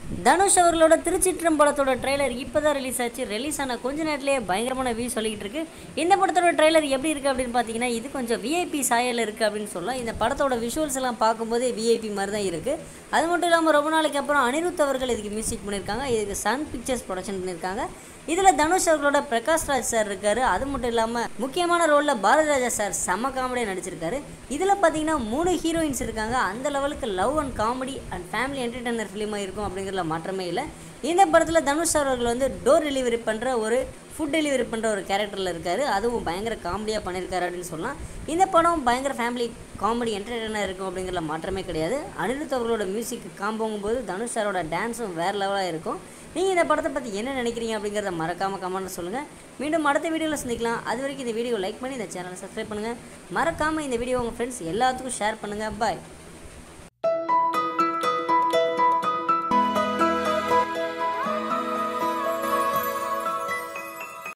தனுஷ் அவர்களோட திருச்சிற்றம்பலத்தோட ட்ரெய்லர் இப்போ தான் ரிலீஸ் ஆச்சு ரிலீஸ் ஆன கொஞ்ச நேரத்திலேயே பயங்கரமான வியூ சொல்லிக்கிட்டு இருக்கு இந்த படத்தோட ட்ரெய்லர் எப்படி இருக்குது அப்படின்னு பார்த்தீங்கன்னா இது கொஞ்சம் விஐபி சாயல் இருக்குது அப்படின்னு சொல்லலாம் இந்த படத்தோட விஷுவல்ஸ் எல்லாம் பார்க்கும்போதே விஐபி மாதிரி தான் இருக்குது அது மட்டும் இல்லாமல் ரொம்ப நாளைக்கு அப்புறம் அனிருத் அவர்கள் இதுக்கு மியூசிக் பண்ணியிருக்காங்க இதுக்கு சன் பிக்சர்ஸ் ப்ரொடக்ஷன் பண்ணியிருக்காங்க இதில் தனுஷ் அவர்களோட பிரகாஷ் ராஜ் சார் இருக்காரு அது மட்டும் இல்லாமல் முக்கியமான ரோலில் பாரதிராஜா சார் செம்ம காமெடியாக நடிச்சிருக்காரு இதில் பார்த்தீங்கன்னா மூணு ஹீரோயின்ஸ் இருக்காங்க அந்த லெவலுக்கு love and comedy and family entertainer ஃபிலிமாக இருக்கும் அப்படிங்கிறதுல மாற்றமே இல்லை இந்த படத்தில் தனுஷ் அவர்கள் வந்து டோர் டெலிவரி பண்ணுற ஒரு ஃபுட் டெலிவரி பண்ணுற ஒரு கேரக்டரில் இருக்கார் அதுவும் பயங்கர காமெடியாக பண்ணியிருக்காரு அப்படின்னு சொல்லலாம் இந்த படம் பயங்கர ஃபேமிலி காமெடி என்டர்டைனர் இருக்கும் அப்படிங்கிறதுல மாற்றமே கிடையாது அனிருத் அவர்களோட மியூசிக் காம்போங்கும் போது தனுஷ் சாரோட டான்ஸும் வேறு லெவலாக இருக்கும் நீங்கள் இந்த படத்தை பற்றி என்ன நினைக்கிறீங்க அப்படிங்கிறத மறக்காமல் கமெண்ட்டில் சொல்லுங்கள் மீண்டும் அடுத்த வீடியோவில் சந்திக்கலாம் அது வரைக்கும் இந்த வீடியோ லைக் பண்ணி இந்த சேனலை சப்ஸ்கிரைப் பண்ணுங்கள் மறக்காமல் இந்த வீடியோ உங்கள் ஃப்ரெண்ட்ஸ் எல்லாத்துக்கும் ஷேர் பண்ணுங்கள் பாய்